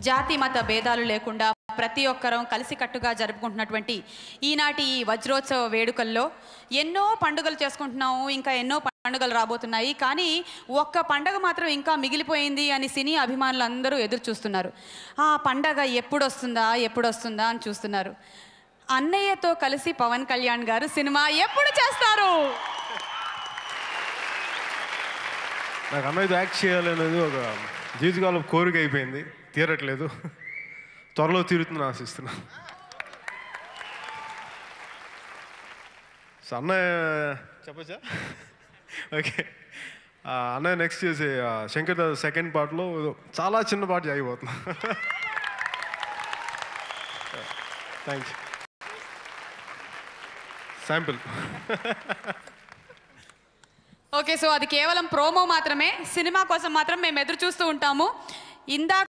జాతి మత భేదాలు లేకుండా ప్రతి ఒక్కరం కలిసికట్టుగా జరుపుకుంటున్నటువంటి ఈనాటి ఈ వజ్రోత్సవ వేడుకల్లో ఎన్నో పండుగలు చేసుకుంటున్నాము ఇంకా ఎన్నో పండుగలు రాబోతున్నాయి కానీ ఒక్క పండగ మాత్రం ఇంకా మిగిలిపోయింది అని సినీ అభిమానులు అందరూ ఎదురు చూస్తున్నారు ఆ పండగ ఎప్పుడు వస్తుందా ఎప్పుడు వస్తుందా అని చూస్తున్నారు అన్నయ్యతో కలిసి పవన్ కళ్యాణ్ గారు సినిమా ఎప్పుడు చేస్తారు నాకు అన్నయ్యతో యాక్ట్ చేయాలనేది ఒక జీవితకాలం కోరిక అయిపోయింది తీరట్లేదు త్వరలో తీరుతుందని ఆశిస్తున్నా సో అన్నయ్య చెప్పచ్చా ఓకే ఆ, అన్నయ్య నెక్స్ట్ చేసే ఆ, శంకర్ దాదా సెకండ్ పార్ట్లో చాలా చిన్న పాట అయిపోతున్నా thank you sample okay so అది కేవలం ప్రోమో మాత్రమే సినిమా కోసం మాత్రం మేము ఎదురు చూస్తూ ఉంటాము ఇందాక